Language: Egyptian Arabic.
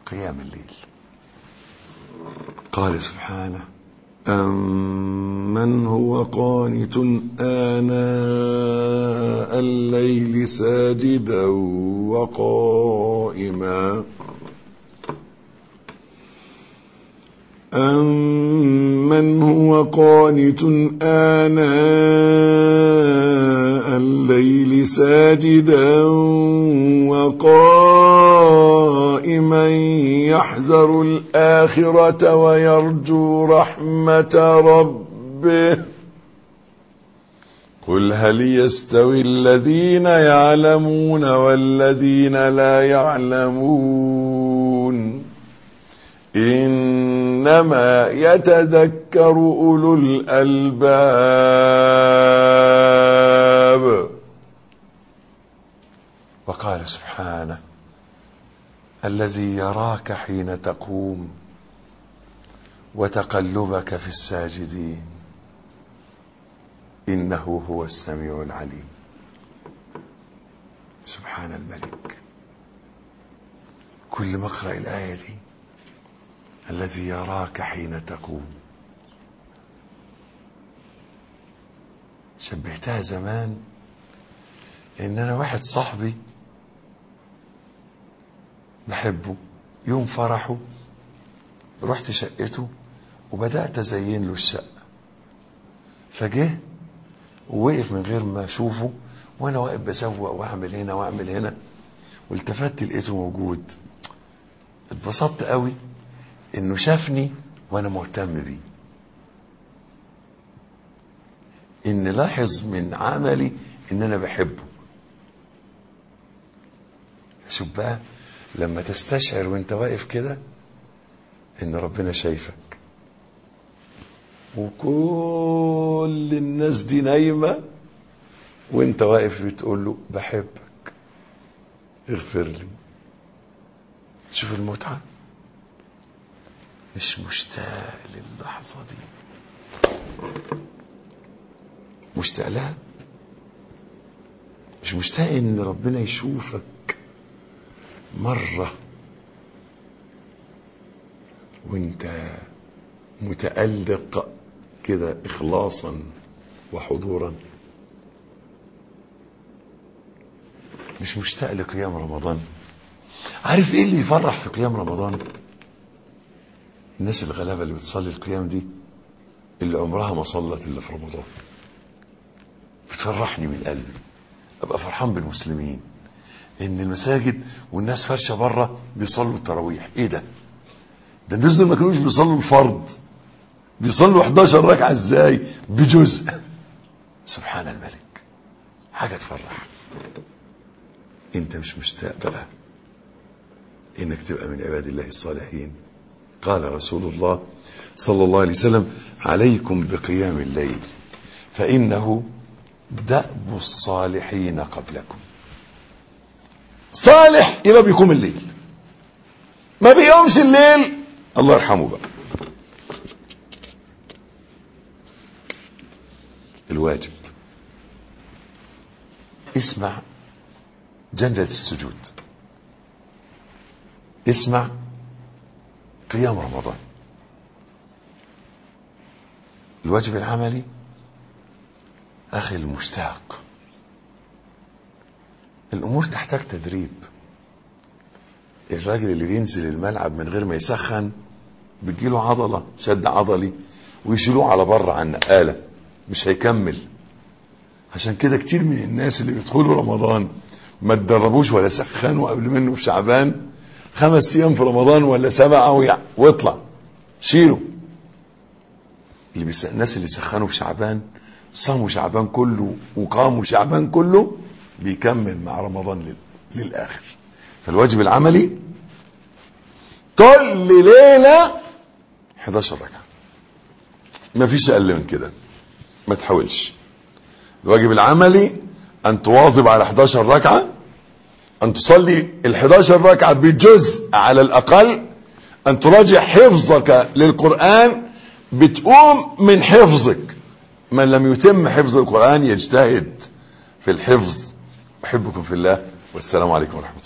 قيام الليل قال سبحانه أمن هو قانت آناء الليل ساجدا وقائما أمن هو قانت آناء الليل ساجدا وقائما يحذر الآخرة ويرجو رحمة ربه قل هل يستوي الذين يعلمون والذين لا يعلمون إنما يتذكر أولو الألباب وقال سبحانه الذي يراك حين تقوم وتقلبك في الساجدين إنه هو السميع العليم سبحان الملك كل ما اقرأ الآية دي الذي يراك حين تقوم شبهتها زمان ان انا واحد صاحبي بحبه يوم فرحه رحت شقته وبدات ازين له الشقه فجه ووقف من غير ما اشوفه وانا واقف بسوق واعمل هنا واعمل هنا والتفت لقيته موجود اتبسطت قوي انه شافني وانا مهتم بيه ان لاحظ من عملي ان انا بحبه شوف بقى لما تستشعر وانت واقف كده ان ربنا شايفك وكل الناس دي نايمة وانت واقف بتقول له بحبك اغفر لي شوف المتعه مش مشتاق للحظة دي مشتاق لها مش مشتاق ان ربنا يشوفك مرة وانت متألق كده إخلاصا وحضورا مش مشتاق لقيام رمضان عارف ايه اللي يفرح في قيام رمضان الناس الغلابه اللي بتصلي القيام دي اللي عمرها ما صلت الا في رمضان بتفرحني من قلبي ابقى فرحان بالمسلمين ان المساجد والناس فرشه بره بيصلوا التراويح ايه ده ده الناس دول ما كانوش بيصلوا الفرض بيصلوا 11 ركعه ازاي بجزء سبحان الملك حاجه تفرح انت مش مشتاق بقى انك تبقى من عباد الله الصالحين قال رسول الله صلى الله عليه وسلم عليكم بقيام الليل فإنه دأب الصالحين قبلكم صالح يبقى بيقوم الليل ما بيقومش الليل الله يرحمه بقى الواجب اسمع جنة السجود اسمع قيام رمضان الواجب العملي أخي المشتاق الأمور تحتاج تدريب الراجل اللي بينزل الملعب من غير ما يسخن بتجيله عضلة شد عضلي ويشيلوه على بره على النقالة مش هيكمل عشان كده كتير من الناس اللي بيدخلوا رمضان ما تدربوش ولا سخنوا قبل منه في شعبان خمس ايام في رمضان ولا سبعه ويع- واطلع شيله اللي بيس... الناس اللي سخنوا في شعبان صاموا شعبان كله وقاموا شعبان كله بيكمل مع رمضان لل... للاخر فالواجب العملي كل ليله 11 ركعه ما فيش اقل من كده ما تحاولش الواجب العملي ان تواظب على 11 ركعه أن تصلي ال 11 ركعة بجزء على الأقل أن تراجع حفظك للقرآن بتقوم من حفظك من لم يتم حفظ القرآن يجتهد في الحفظ أحبكم في الله والسلام عليكم ورحمة الله